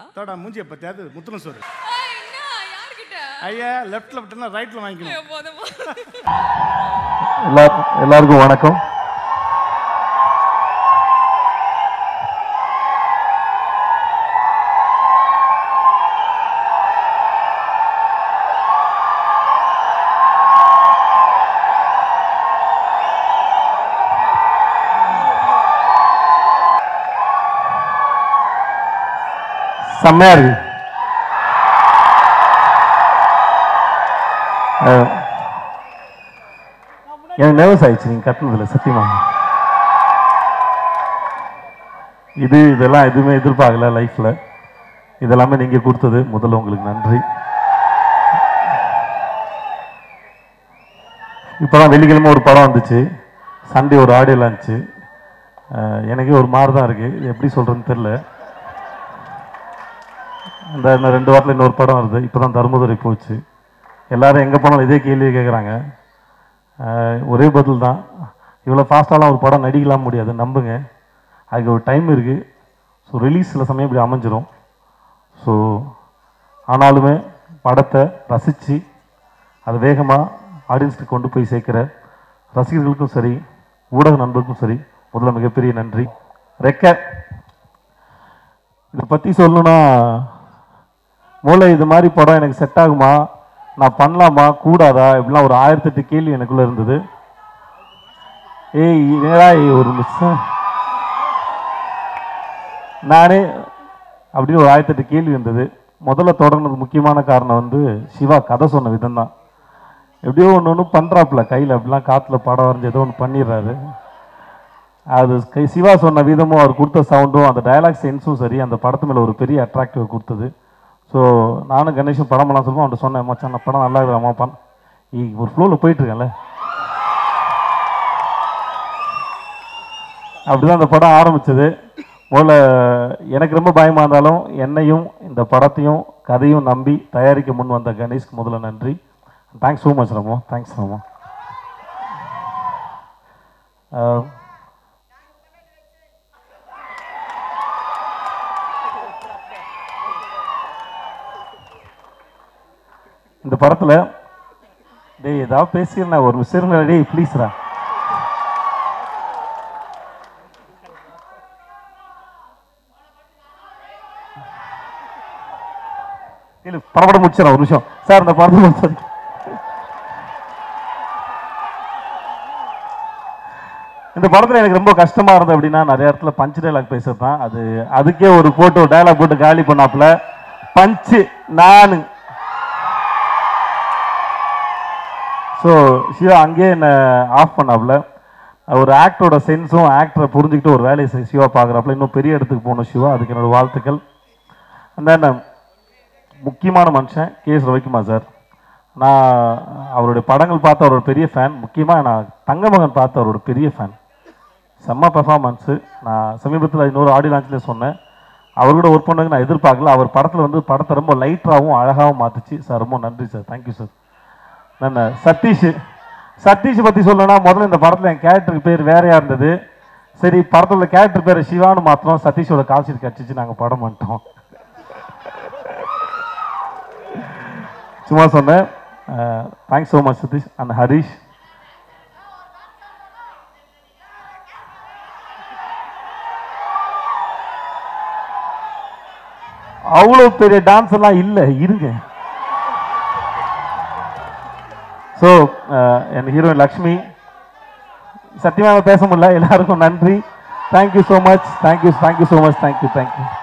தோட மூஞ்சியை பத்தியாவது முத்துன சோறு ஏய், என்ன யார்கிட்ட ஐயா லெஃப்ட்ல விட்டுனா ரைட்ல வாங்கிக்கணும் ஐயோ, போதும் போதும். எல்லா- எல்லாருக்கும் வணக்கம் செம்மையா இருக்கு அஹ், எனக்கு நர்வஸ் ஆயிடுச்சு நீங்க கத்துனதுல சத்தியமா இது இதெல்லாம் எதுவுமே எதிர்பார்க்கல லைஃப்ல இதெல்லாமே நீங்க கொடுத்தது முதல்ல உங்களுக்கு நன்றி இப்போதான் வெள்ளிக்கிழமை ஒரு படம் வந்துச்சு சண்டே ஒரு ஆடியோ லான்ச்சு அஹ், எனக்கே ஒரு மாதிரி தான் இருக்கு இது எப்படி சொல்றதுன்னு தெரியல இந்த இன்னும் ரெண்டு வாரத்தில் இன்னொரு படம் வருது இப்போ தான் தர்மதுரை போச்சு எல்லாரும் எங்கே போனாலும் இதே கேள்வி கேட்குறாங்க ஒரே பதில் தான் இவ்வளோ ஃபாஸ்ட்டாலாம் ஒரு படம் நடிக்கலாம் முடியாது நம்புங்க அதுக்கு ஒரு டைம் இருக்குது ஸோ ரிலீஸ் சில சமயம் இப்படி அமைஞ்சிரும் ஸோ ஆனாலுமே படத்தை ரசித்து அது வேகமாக ஆடியன்ஸ்க்கு கொண்டு போய் சேர்க்குற ரசிகர்களுக்கும் சரி ஊடக நண்பருக்கும் சரி முதல்ல மிகப்பெரிய நன்றி ரெக்க இதை பற்றி சொல்லணும்னா மூளை இது மாதிரி படம் எனக்கு செட் ஆகுமா நான் பண்ணலாமா கூடாதா இப்படிலாம் ஒரு ஆயிரத்தெட்டு கேள்வி எனக்குள்ள இருந்தது ஏய் என்னடா ஏய், ஒரு மிஸ் நானே அப்படின்னு ஒரு ஆயிரத்தெட்டு கேள்வி இருந்தது முதல்ல தொடங்கினது முக்கியமான காரணம் வந்து சிவா கதை சொன்ன விதம் தான் எப்படியோ ஒன்று ஒன்று பண்ணுறாப்புல கையில் அப்படிலாம் காற்றுல படம் வரைஞ்சி ஏதோ ஒன்று பண்ணிடுறாரு அது கை சிவா சொன்ன விதமும் அவர் கொடுத்த சவுண்டும் அந்த டயலாக் சென்ஸும் சரி அந்த படத்து மேலே ஒரு பெரிய அட்ராக்டிவ் கொடுத்தது ஸோ நானும் கணேஷும் படம் பண்ணலாம் சொல்லுவோம் அவன்கிட்ட சொன்னேன் மச்சான் அந்த படம் நல்லா இருக்குதாம்மா பண் இ- ஒரு ஃப்ளோவில் போயிட்டு இருக்கேன்ல அப்படிதான் அந்த படம் ஆரம்பிச்சது முதல்ல எனக்கு ரொம்ப பயமா இருந்தாலும் என்னையும் இந்த படத்தையும் கதையும் நம்பி தயாரிக்க முன் வந்த கணேஷ்க்கு முதல்ல நன்றி thanks so much Remo thanks Remo அஹ், இந்த படத்துல டேய் ஏதாவது பேசியிருந்தேன் ஒரு விஷயம் டேய் ப்ளீஸ்ரா இல்ல படப்படம் முடிச்சிடறேன் ஒரு நிமிஷம் சார் இந்த படத்தை முடிச்சது இந்த படத்துல எனக்கு ரொம்ப கஷ்டமா இருந்தது அப்படின்னா நிறைய இடத்துல பஞ்ச் டைலாக் பேசுறது தான் அது அதுக்கே ஒரு போட்டு ஒரு டைலாக் போட்டு காலி பண்ணாப்புல பஞ்சு நானு ஸோ சிவா அங்கேயே என்னை ஆஃப் பண்ணாப்புல ஒரு ஆக்டரோட சென்ஸும் ஆக்டரை புரிஞ்சுக்கிட்டு ஒரு வேலையை செய்~ சிவா பார்க்குறாப்புல இன்னும் பெரிய இடத்துக்கு போகணும் சிவா அதுக்கு என்னோட வாழ்த்துக்கள் அந்த முக்கியமான மனுஷன் கே எஸ் ரவிக்குமார் சார் நான் அவருடைய படங்கள் பார்த்த அவரோட பெரிய ஃபேன் முக்கியமாக நான் தங்கமகன் பார்த்த அவரோட பெரிய ஃபேன் செம்ம பெர்ஃபார்மன்ஸு நான் சமீபத்தில் இன்னொரு ஆடியோ லான்ச்சில் சொன்னேன் அவர் கூட ஒர்க் பண்ணதுக்கு நான் எதிர்பார்க்கல அவர் படத்தில் வந்து படத்தை ரொம்ப லைட்டாகவும் அழகாகவும் மாற்றுச்சு சார் ரொம்ப நன்றி சார் தேங்க்யூ சார் நான் சதீஷ் சதீஷ் பற்றி சொல்லணும்னா முதல்ல இந்த படத்தில் என் கேரக்டருக்கு பேர் வேறையாக இருந்தது சரி படத்தில் கேரக்டர் பேர் சிவான்னு மாத்திரம் சதீஷோட கால்ஷீட் கிடச்சிச்சு நாங்கள் படம் பண்ணிட்டோம் சும்மா சொன்னேன் thanks so much Satish and Harish அவ்வளோ பெரிய டான்ஸ் எல்லாம் இல்லை இருங்க ஸோ என் ஹீரோயின் லக்ஷ்மி சத்தியமாக பேச முடியல எல்லாருக்கும் நன்றி thank you so much thank you thank you so much thank you thank you